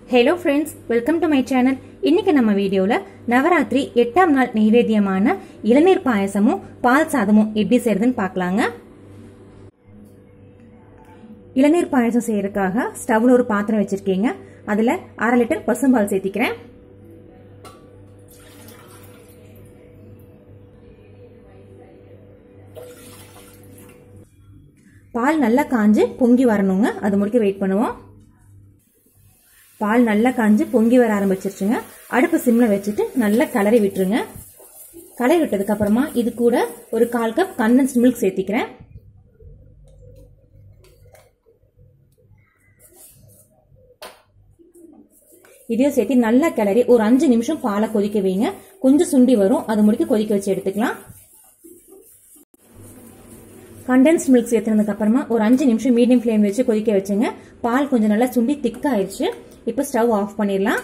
hello friends welcome to my channel இன்னைக்கு நம்ம வீடியோவில் நவராத்திரி எட்டாம் நாள் நைவேத்தியமான இளநீர் பாயசமும் பால் சாதமும் எப்படி செய்யறதுன்னு பார்க்கலாங்க இளநீர் பாயசம் செய்யறதுக்காக ஸ்டவ்ல ஒரு பாத்திரம் வச்சிருக்கீங்க அதில் அரை லிட்டர் பசும்பால் சேர்த்திக்கிறேன் பால் நல்லா காஞ்சு பொங்கி வரணுங்க அது முடிக்க வெயிட் பண்ணுவோம் பால் நல்லா காஞ்சு பொங்கி வர ஆரம்பிச்சிருச்சுங்க அடுப்பு சிம்மில் வச்சுட்டு நல்லா கலரி விட்டுருங்க கலரி விட்டதுக்கு அப்புறமா இது கூட ஒரு கால் கப் கண்டன்ஸ்ட் மில்க் சேர்த்திக்கிறேன் இதையும் சேர்த்து நல்லா கிளறி ஒரு அஞ்சு நிமிஷம் பாலை கொதிக்க வைங்க கொஞ்சம் சுண்டி வரும் அது முடிக்க கொதிக்க வச்சு எடுத்துக்கலாம் கண்டென்ஸ் மில்க் சேர்த்துனதுக்கு அப்புறமா ஒரு அஞ்சு நிமிஷம் மீடியம் ஃப்ளேம் வச்சு கொதிக்க வச்சுங்க பால் கொஞ்சம் நல்லா சுண்டி திக்காயிருச்சு இப்போ ஸ்டவ் ஆஃப் பண்ணிடலாம்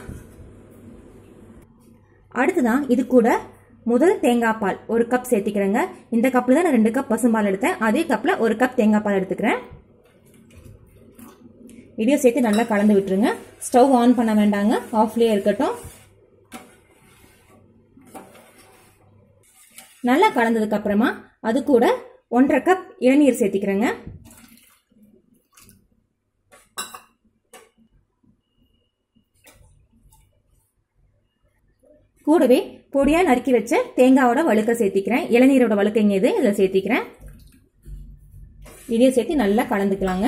அடுத்துதான் இது கூட முதல் தேங்காய் பால் ஒரு கப் சேர்த்திக்கிறேங்க இந்த கப்பில் தான் நான் ரெண்டு கப் பசும்பால் எடுத்தேன் அதே கப்பில் ஒரு கப் தேங்காய் பால் எடுத்துக்கிறேன் இதையும் சேர்த்து நல்லா கலந்து விட்டுருங்க ஸ்டவ் ஆன் பண்ண வேண்டாங்க ஆஃப்லேயே இருக்கட்டும் நல்லா கலந்ததுக்கு அப்புறமா அது கூட ஒன்றரை கப் இளநீர் சேர்த்திக்கிறேங்க கூடவே பொடியா நறுக்கி வச்ச தேங்காவோட வழுக்க சேர்த்திக்கிறேன் இளநீரோட வழுக்கைங்க இது இதில் சேர்த்திக்கிறேன் இதையும் சேர்த்து நல்லா கலந்துக்கலாங்க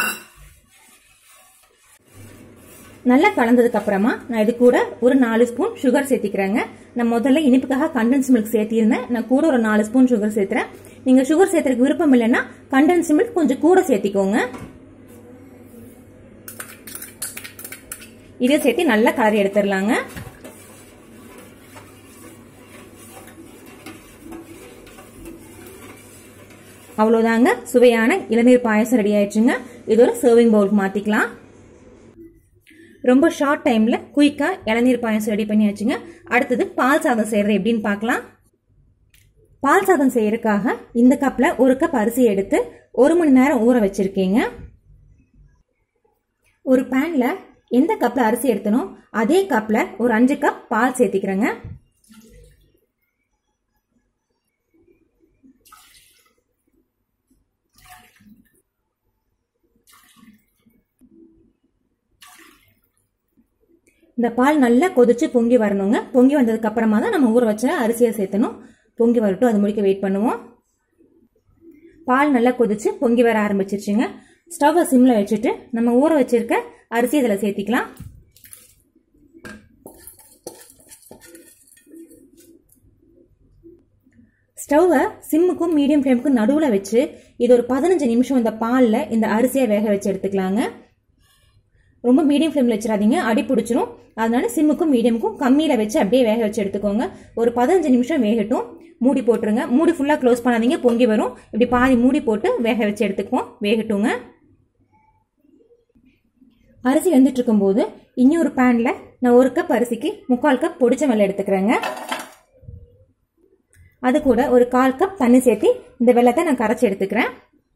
நல்லா கலந்ததுக்கு அப்புறமா நான் இது கூட ஒரு நாலு ஸ்பூன் சுகர் சேர்த்திக்கிறேங்க நான் முதல்ல இனிப்புக்காக கண்டென்ஸ் மில்க் சேர்த்திருந்தேன் நான் கூட ஒரு நாலு ஸ்பூன் சுகர் சேர்த்துறேன் நீங்க சுகர் சேர்த்துறதுக்கு விருப்பம் இல்லைன்னா கண்டென்ஸ் மில்க் கொஞ்சம் கூட சேர்த்திக்கோங்க இதை சேர்த்து நல்லா கலரி எடுத்துடலாங்க அவ்வளோதாங்க சுவையான இளநீர் பாயசம் ரெடி ஆயிடுச்சுங்க இது ஒரு சர்விங் பவுலுக்கு மாற்றிக்கலாம் ரொம்ப ஷார்ட் டைமில் குயிக்காக இளநீர் பாயசம் ரெடி பண்ணியாச்சுங்க அடுத்தது பால் சாதம் செய்கிறது எப்படின்னு பார்க்கலாம் பால் சாதம் செய்யறதுக்காக இந்த கப்பில் ஒரு கப் அரிசி எடுத்து ஒரு மணி நேரம் ஊற வச்சுருக்கீங்க ஒரு பேனில் எந்த கப்பில் அரிசி எடுத்தனோ அதே கப்பில் ஒரு அஞ்சு கப் பால் சேர்த்திக்கிறேங்க இந்த பால் நல்லா கொதிச்சு பொங்கி வரணுங்க பொங்கி வந்ததுக்கு அப்புறமா தான் நம்ம ஊற வச்ச அரிசியை சேர்த்தணும் பொங்கி வரட்டும் அது முடிக்க வெயிட் பண்ணுவோம் பால் நல்லா கொதிச்சு பொங்கி வர ஆரம்பிச்சிருச்சுங்க ஸ்டவ்வை சிம்ல வச்சுட்டு நம்ம ஊற வச்சிருக்க அரிசி இதில் சேர்த்திக்கலாம் ஸ்டவ்வை சிம்முக்கும் மீடியம் ஃப்ளேமுக்கும் நடுவில் வச்சு இது ஒரு பதினஞ்சு நிமிஷம் இந்த பாலில் இந்த அரிசியை வேக வச்சு எடுத்துக்கலாங்க ரொம்ப மீடியம் ஃப்ளேமில் வச்சிடாதீங்க அடி பிடிச்சிரும் அதனால சிம்முக்கும் மீடியமுக்கும் கம்மியில் வச்சு அப்படியே வேக வச்சு எடுத்துக்கோங்க ஒரு பதினஞ்சு நிமிஷம் வேகட்டும் மூடி போட்டுருங்க மூடி ஃபுல்லாக க்ளோஸ் பண்ணாதீங்க பொங்கி வரும் இப்படி பாதி மூடி போட்டு வேக வச்சு எடுத்துக்குவோம் வேகட்டுங்க அரிசி வெந்துட்டு இருக்கும்போது இன்னொரு பேனில் நான் ஒரு கப் அரிசிக்கு முக்கால் கப் பொடிச்ச வெள்ளம் எடுத்துக்கிறேங்க அது கூட ஒரு கால் கப் தண்ணி சேர்த்து இந்த வெள்ளத்தை நான் கரைச்சி எடுத்துக்கிறேன்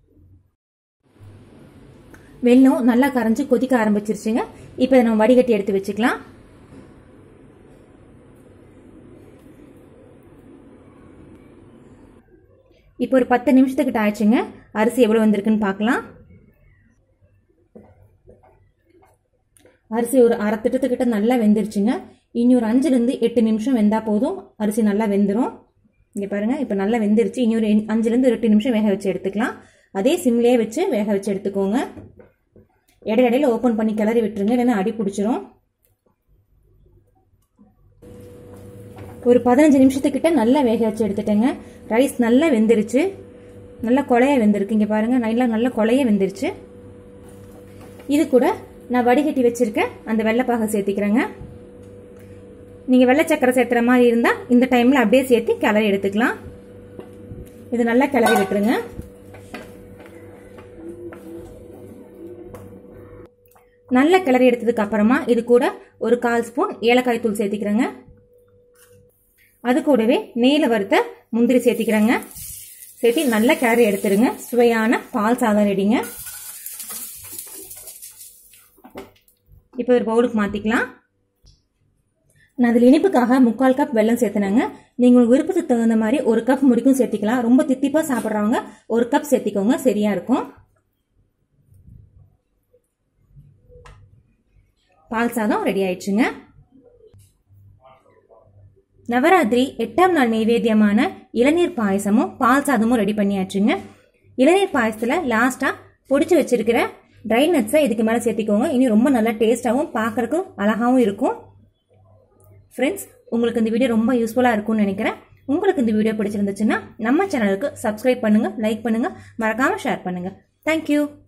வெள்ளம் நல்லா கரைஞ்சி கொதிக்க ஆரம்பிச்சிருச்சுங்க இப்போ நம்ம வடிகட்டி எடுத்து வச்சுக்கலாம் இப்போ ஒரு பத்து நிமிஷத்துக்கிட்ட ஆயிடுச்சுங்க அரிசி எவ்வளோ வந்திருக்குன்னு பார்க்கலாம் அரிசி ஒரு அரை திட்டத்துக்கிட்ட நல்லா வெந்துருச்சுங்க இனி ஒரு அஞ்சுலேருந்து எட்டு நிமிஷம் வெந்தா போதும் அரிசி நல்லா வெந்துடும் இங்கே பாருங்கள் இப்போ நல்லா வெந்துருச்சு இனி ஒரு அஞ்சுலேருந்து எட்டு நிமிஷம் வேக வச்சு எடுத்துக்கலாம் அதே சிம்லேயே வச்சு வேக வச்சு எடுத்துக்கோங்க இடையிடையில ஓப்பன் பண்ணி கிளறி விட்டுருங்க இல்லைன்னா அடி பிடிச்சிரும் ஒரு பதினஞ்சு நிமிஷத்துக்கிட்ட நல்லா வேக வச்சு எடுத்துட்டேங்க ரைஸ் நல்லா வெந்துருச்சு நல்லா கொலைய வெந்திருக்கு இங்கே பாருங்க நல்லா நல்லா கொலைய வெந்துருச்சு இது கூட நான் வடிகட்டி வச்சிருக்கேன் அந்த வெள்ளைப்பாக சேர்த்திக்கிறேங்க நீங்கள் வெள்ளை சக்கரை சேர்த்துற மாதிரி இருந்தால் இந்த டைமில் அப்படியே சேர்த்து கிளறி எடுத்துக்கலாம் இது நல்லா கிளறி விட்டுருங்க நல்ல கிளறி எடுத்ததுக்கு அப்புறமா இது கூட ஒரு கால் ஸ்பூன் ஏலக்காய் தூள் சேர்த்திக்கிறேங்க அது கூடவே நெய்யில் வறுத்த முந்திரி சேர்த்திக்கிறேங்க சேர்த்து நல்லா கிளறி எடுத்துருங்க சுவையான பால் சாதம் ரெடிங்க இப்போ ஒரு பவுலுக்கு மாற்றிக்கலாம் நான் அதில் இனிப்புக்காக முக்கால் கப் வெல்லம் சேர்த்துனாங்க நீங்கள் உங்கள் விருப்பத்துக்கு தகுந்த மாதிரி ஒரு கப் முடிக்கும் சேர்த்திக்கலாம் ரொம்ப தித்திப்பாக சாப்பிட்றவங்க ஒரு கப் சேர்த்திக்கோங்க சரியா இருக்கும் பால் சாதம் ரெடி ஆயிடுச்சுங்க நவராத்திரி எட்டாம் நாள் நைவேத்தியமான இளநீர் பாயசமும் பால் சாதமும் ரெடி பண்ணியாச்சுங்க இளநீர் பாயசத்தில் லாஸ்ட்டாக பொடிச்சு வச்சிருக்கிற ட்ரை நட்ஸை இதுக்கு மேலே சேர்த்திக்கோங்க இனி ரொம்ப நல்லா டேஸ்ட்டாகவும் பார்க்கறதுக்கும் அழகாகவும் இருக்கும் ஃப்ரெண்ட்ஸ் உங்களுக்கு இந்த வீடியோ ரொம்ப யூஸ்ஃபுல்லாக இருக்கும்னு நினைக்கிறேன் உங்களுக்கு இந்த வீடியோ பிடிச்சிருந்துச்சுன்னா நம்ம சேனலுக்கு சப்ஸ்கிரைப் பண்ணுங்கள் லைக் பண்ணுங்கள் மறக்காமல் ஷேர் பண்ணுங்கள் தேங்க்யூ